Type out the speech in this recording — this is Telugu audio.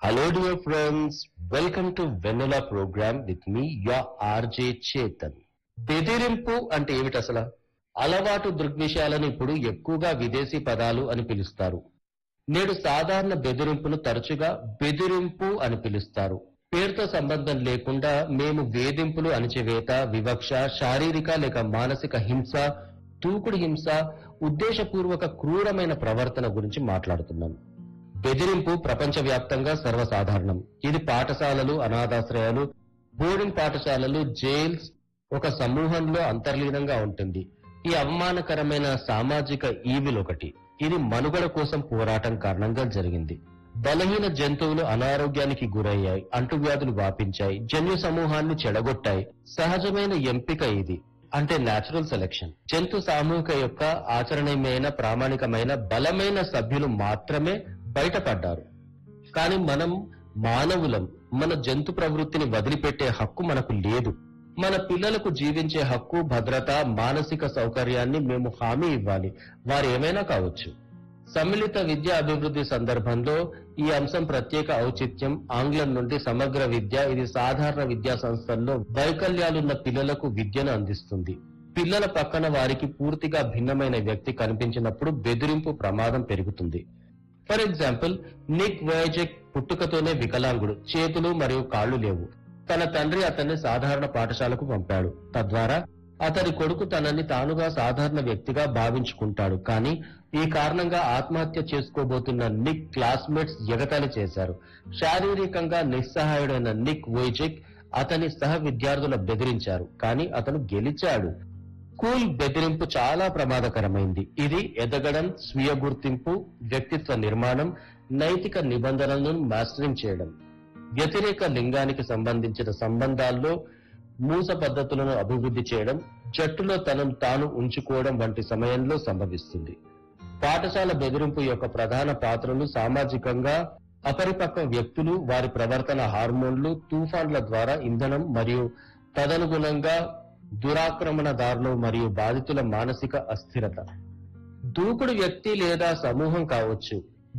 Hello dear friends, welcome to Vanilla program with me, your RJ Chetan. బెదిరింపు అంటే ఏమిటి అసలు అలవాటు దృగ్విషయాలను ఇప్పుడు ఎక్కువగా విదేశీ పదాలు అని పిలుస్తారు నేడు సాధారణ బెదిరింపును తరచుగా బెదిరింపు అని పిలుస్తారు పేరుతో సంబంధం లేకుండా మేము వేధింపులు అణచివేత వివక్ష శారీరక లేక మానసిక హింస దూకుడు హింస ఉద్దేశపూర్వక క్రూరమైన ప్రవర్తన గురించి మాట్లాడుతున్నాం బెదిరింపు ప్రపంచవ్యాప్తంగా సర్వసాధారణం ఇది పాఠశాలలు అనాథాశ్రయాలు బోర్డింగ్ పాఠశాలలు జైల్స్ ఒక సమూహంలో అంతర్లీనంగా ఉంటుంది ఈ అవమానకరమైన సామాజిక ఈవిల్ ఒకటి ఇది మనుగడ కోసం పోరాటం కారణంగా జరిగింది బలహీన జంతువులు అనారోగ్యానికి గురయ్యాయి అంటువ్యాధులు వ్యాపించాయి జన్యు సమూహాన్ని చెడగొట్టాయి సహజమైన ఎంపిక ఇది అంటే నేచురల్ సెలెక్షన్ జంతు సామూహిక యొక్క ఆచరణీయమైన ప్రామాణికమైన బలమైన సభ్యులు మాత్రమే బయటపడ్డారు కానీ మనం మానవులం మన జంతు ప్రవృత్తిని వదిలిపెట్టే హక్కు మనకు లేదు మన పిల్లలకు జీవించే హక్కు భద్రత మానసిక సౌకర్యాన్ని మేము హామీ ఇవ్వాలి వారు ఏమైనా కావచ్చు సమ్మిళిత విద్యా అభివృద్ధి సందర్భంలో ఈ అంశం ప్రత్యేక ఔచిత్యం ఆంగ్లం నుండి సమగ్ర విద్య ఇది సాధారణ విద్యా సంస్థల్లో వైకల్యాలున్న పిల్లలకు విద్యను అందిస్తుంది పిల్లల పక్కన వారికి పూర్తిగా భిన్నమైన వ్యక్తి కనిపించినప్పుడు బెదిరింపు ప్రమాదం పెరుగుతుంది ఫర్ ఎగ్జాంపుల్ నిక్ వైజెక్ పుట్టుకతోనే వికలాంగుడు చేతులు మరియు కాళ్లు లేవు తన తండ్రి అతన్ని సాధారణ పాఠశాలకు పంపాడు తద్వారా అతని కొడుకు తనని తానుగా సాధారణ వ్యక్తిగా భావించుకుంటాడు కానీ ఈ కారణంగా ఆత్మహత్య చేసుకోబోతున్న నిక్ క్లాస్మేట్స్ ఎగతాళి చేశారు శారీరకంగా నిస్సహాయుడైన నిక్ వైజెక్ అతని సహ విద్యార్థుల బెదిరించారు కానీ అతను గెలిచాడు స్కూల్ బెదిరింపు చాలా ప్రమాదకరమైంది ఇది ఎదగడం స్వీయ గుర్తింపు వ్యక్తిత్వ నిర్మాణం నైతిక నిబంధనలను మాస్టరింగ్ చేయడం వ్యతిరేక లింగానికి సంబంధించిన సంబంధాల్లో మూస పద్ధతులను అభివృద్ధి చేయడం జట్టులో తనను తాను ఉంచుకోవడం వంటి సమయంలో సంభవిస్తుంది పాఠశాల బెదిరింపు యొక్క ప్రధాన పాత్రలు సామాజికంగా అపరిపక్వ వ్యక్తులు వారి ప్రవర్తన హార్మోన్లు తుఫాన్ల ద్వారా ఇంధనం మరియు తదనుగుణంగా దురాక్రమణదారులు మరియు బాధితుల మానసిక అస్థిరత దూకుడు వ్యక్తి లేదా సమూహం కావచ్చు